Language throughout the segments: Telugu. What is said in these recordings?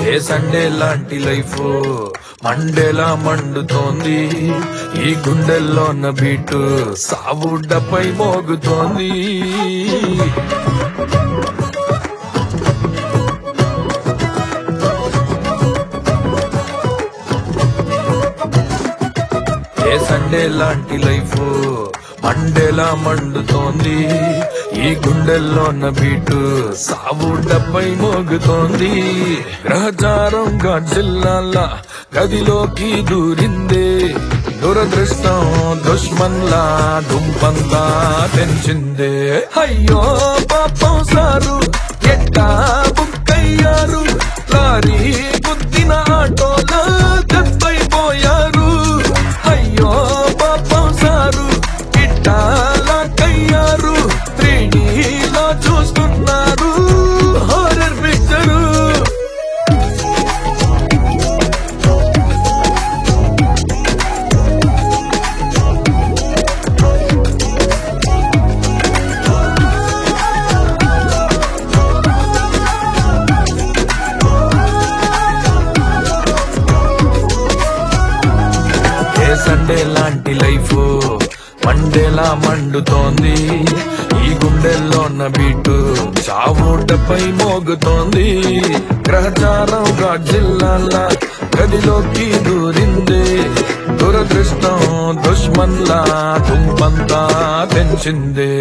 ఏ సండే లాంటి లైఫ్ మండేలా మండుతోంది ఈ గుండెల్లోన్న బీటు సావుడ్డపై మోగుతోంది ఏ సండే లాంటి లైఫ్ మండేలా మండుతోంది ఈ గుండెల్లోన్న బీటు సావుడ్డపై మోగుతోంది గ్రహచారం జిల్లాల గదిలోకి దూరిందే దురదృష్టం దుష్మన్లా దుంపంతా తెంచిందే అయ్యో పాపం సారు ఎట్టా బుక్కయ్యారు లారీ గుద్దిన ఆటోలా దెబ్బైపోయారు అయ్యో పాపం సారు ఇట్టాలా కయ్యారు త్రీడీలో చూస్తున్నారు హారర్ పిక్చరు ఏ సండే లాంటి లైఫ్ మండేలా మండుతోంది ఈ గుండెల్లోన్న బీటు చావుటపై మోగుతోంది గ్రహచారం జిల్లాల గదిలోకి దూరింది దురదృష్టం దుష్మన్లా దుంపంతా తెంచిందే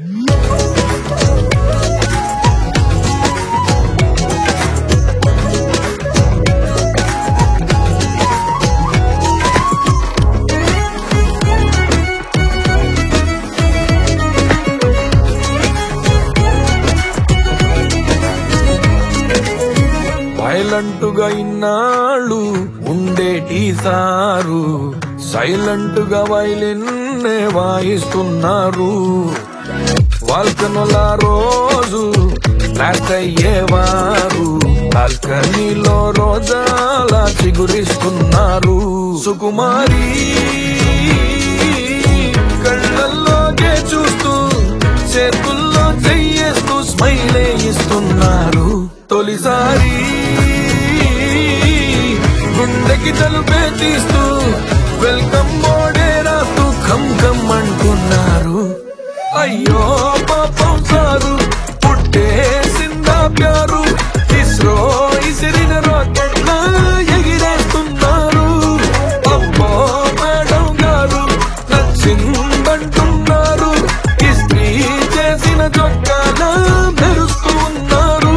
వైలెంటుగా ఇన్నాళ్ళు ఉండేటి సారు సైలెంట్ గా వైలిన్నే వాయిస్తున్నారు వాల్కనుల రోజు బ్లాక్ అయ్యేవారు బాల్కనీలో రోజాలా చిగురిస్తున్నారు సుకుమారి కళ్ళల్లోకే చూస్తూ చేతుల్లో చెయ్యేస్తూ స్మైలే ఇస్తున్నారు తొలిసారి గుండెకి తలుపే తీస్తూ వెల్కమ్ మోడే రాస్తూ ఖమ్ ఖమ్ అంటున్నారు అయ్యో పాపం సారు పుట్టేసిందా ప్యారు ఇస్రో ఇసిరిన రాకెట్ ఎగిరేస్తున్నారు అబ్బో మేడం గారు నచ్చిందంటున్నారు ఇస్త్రీ చేసిన చొక్కాల మెరుస్తూ ఉన్నారు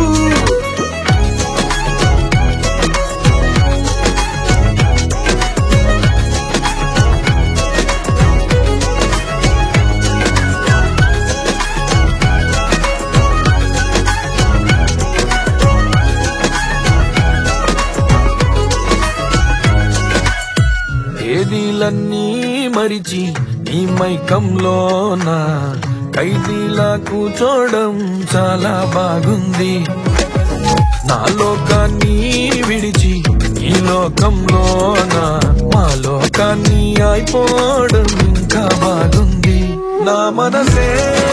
తేదీలన్నీ మరిచి నీ మైకంలోన ఖైదీలా కూర్చోవడం చాలా బాగుంది నా లోకాన్ని విడిచి ఈ లోకంలోన మా లోకాన్ని అయిపోవడం ఇంకా బాగుంది నా మనసే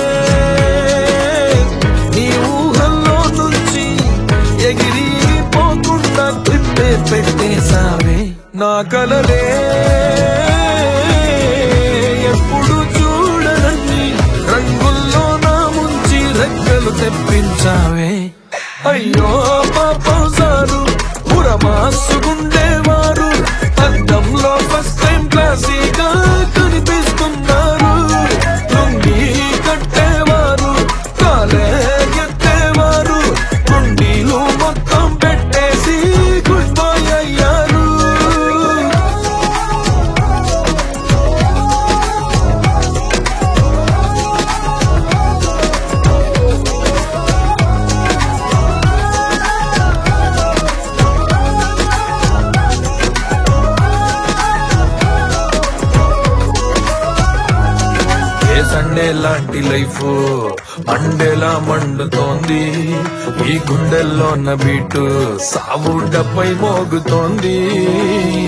నీ ఊహల్లో నుంచి ఎగిరిపోకుండా తిప్పే పెట్టేసావే నా కలలే ఎప్పుడు చూడనన్ని రంగుల్లో నా ముంచి రెక్కలు తెప్పించావే అయ్యో పాపం సారు ఉరమాసుకుండేవారు అద్దంలో ఫస్ట్ టైం క్లాసీగా కనిపిస్తున్నారు లుంగి కట్టేవారు కాలే ఎత్తేవారు కుండీలు మొత్తం పెట్టేసి గుడ్ బాయ్ అయ్యారు ఏ సండే లాంటి లైఫ్ మండేలా మండుతోంది ఈ గుండెల్లోన్న బీటు సావుడ్డపై మోగుతోంది